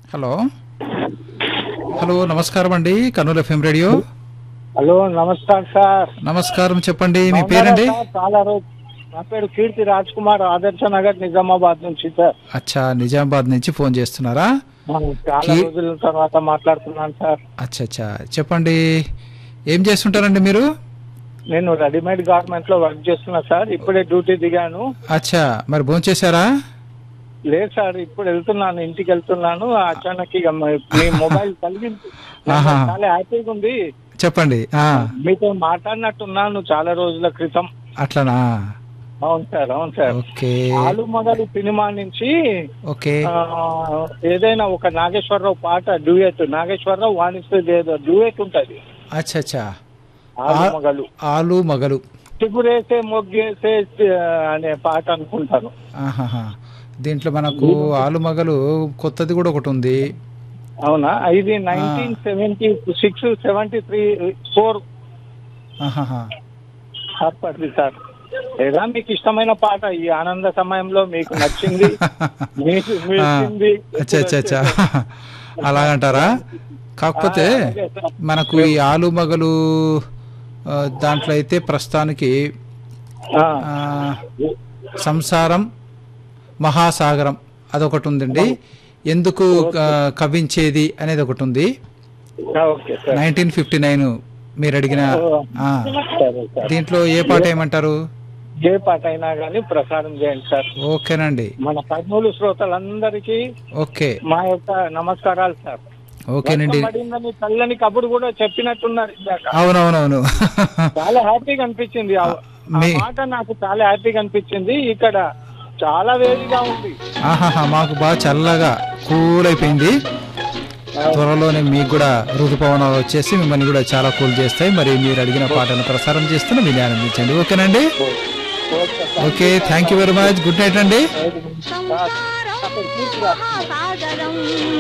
Hello hello నమస్కారం అండి Kurnool FM radio hello నమస్కారం సార్ నమస్కారం చెప్పండి మీ బాగున్నారా పేరండి సార్? చాలా రోజు నా పేరు కీర్తి రాజ్ కుమార్ ఆదర్శ నగర్ నిజామాబాద్ నుంచి సార్ అచ్చా నిజామాబాద్ నుంచి ఫోన్ చేస్తున్నారా చాలా కీ- రోజుల తర్వాత మాట్లాడుతున్నాను సార్ అచ్చా అచ్చా చెప్పండి ఏం చేస్తుంటారండి మీరు నేను రెడీమేడ్ గార్మెంట్ లో వర్క్ చేస్తున్నా సార్ ఇప్పుడే డ్యూటీ దిగాను అచ్చా మరి భోంచేశారా చేశారా లేదు సార్ ఇప్పుడు వెళ్తున్నాను ఇంటికి వెళ్తున్నాను అచానక్ ఇక మీ- మీ మొబైల్ కలిగింది నాకు ఆహా. చాలా హ్యాపీగా ఉంది చెప్పండి ఆ, మీతో మాట్లాడినట్టున్నాను చాలా రోజుల క్రితం అట్లనా అవును సార్ అవును సార్ ఓకే ఆలు మొదలు సినిమా నుంచి ఓకే ఆ, ఏదైనా ఒక నాగేశ్వరరావు పాట డ్యూయట్ నాగేశ్వరరావు వాణిస్తుంది ఏదో డ్యూయట్ ఉంటది అచ్చా అచ్చా ఆలు ఆ- మొగలు ఆలు మగలు చిగురేసే మొగ్గేసే ఆ, అనే పాట అనుకుంటాను ఆహాహా దీంట్లో మనకు ఆలు మగలు కొత్తది కూడా ఒకటి ఉంది అవునా ఇది nineteen seventy six seventy three four ఆహాహా ఏర్పడింది సార్ లేదా మీకు ఇష్టమైన పాట ఈ ఆనంద సమయంలో మీకు నచ్చింది మీకు ఆ, మెచ్చింది అచ్చా అచ్చా అచ్చా అలాగంటారా కాకపోతే ఆ, అదే సార్. మనకు ఈ ఆలు మగలు ఆ, దాంట్లో అయితే ప్రస్తుతానికి ఆ, ఆ, సంసారం మహాసాగరం అదొకటి ఉందండి ఎందుకు ఆ, కవ్వించేది అనేది ఒకటి ఉంది ఆ, okay sir nineteen fifty nine మీరు అడిగిన ఆ, సరే సార్ దీంట్లో ఏ పాట ఏమంటారు ఏ పాట అయినా కానీ ప్రసారం చేయండి సార్ ఓకేనండి మన కర్నూలు శ్రోతలందరికీ ఓకే మా యొక్క నమస్కారాలు సార్ ఓకేనండి వర్షం పడిందని చల్లని కబురు కూడా చెప్పినట్టున్నారు ఇందాక అవునవునవును చాలా హ్యాపీగా అనిపించింది ఆ ఆ మీ- మాట నాకు చాలా హ్యాపీగా అనిపించింది ఇక్కడ చాలా వేడిగా ఉంది ఆహాహా మాకు బాగా చల్లగా కూల్ అయిపోయింది త్వరలోనే మీకు కూడా ఋతుపవనాలు వచ్చేసి మిమ్మల్ని కూడా చాలా కూల్ చేస్తాయి మరి మీరు అడిగిన పాటను ప్రసారం చేస్తున్న మీరు ఆనందించండి ఓకేనండి okay sir. Okay thank you very much good night అండి సార్, సంసారం మహాసాగరం